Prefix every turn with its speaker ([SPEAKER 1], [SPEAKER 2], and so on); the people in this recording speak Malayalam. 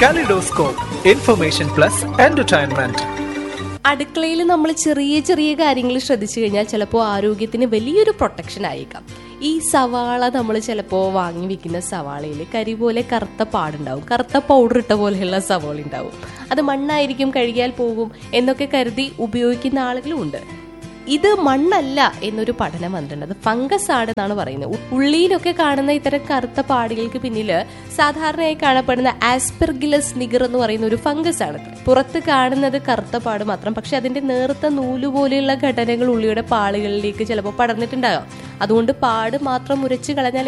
[SPEAKER 1] Kaleidoscope, information plus entertainment.
[SPEAKER 2] അടുക്കളയിൽ നമ്മൾ ചെറിയ ചെറിയ കാര്യങ്ങൾ ശ്രദ്ധിച്ചു കഴിഞ്ഞാൽ ചിലപ്പോൾ ആരോഗ്യത്തിന് വലിയൊരു പ്രൊട്ടക്ഷൻ ആയേക്കാം ഈ സവാള നമ്മൾ ചിലപ്പോൾ വാങ്ങി വെക്കുന്ന സവാളയിൽ കരി പോലെ കറുത്ത പാടുണ്ടാവും കറുത്ത പൗഡർ ഇട്ട പോലെയുള്ള സവാള ഉണ്ടാവും അത് മണ്ണായിരിക്കും കഴുകിയാൽ പോകും എന്നൊക്കെ കരുതി ഉപയോഗിക്കുന്ന ആളുകളും ഉണ്ട് ഇത് മണ്ണല്ല എന്നൊരു പഠനം വന്നിട്ടുണ്ട് അത് ഫംഗസ് ആണെന്നാണ് പറയുന്നത് ഉ- ഉള്ളിയിലൊക്കെ കാണുന്ന ഇത്തരം കറുത്ത പാടുകൾക്ക് പിന്നില് സാധാരണയായി കാണപ്പെടുന്ന ആസ്പെർഗിലസ് നിഗർ എന്ന് പറയുന്ന ഒരു ഫംഗസ് ആണ് പുറത്ത് കാണുന്നത് കറുത്ത പാട് മാത്രം പക്ഷെ അതിന്റെ നേർത്ത നൂല് പോലെയുള്ള ഘടനകൾ ഉള്ളിയുടെ പാളുകളിലേക്ക് ചിലപ്പോൾ പടർന്നിട്ടുണ്ടാകാം അതുകൊണ്ട് പാട് മാത്രം ഉരച്ച് കളഞ്ഞാൽ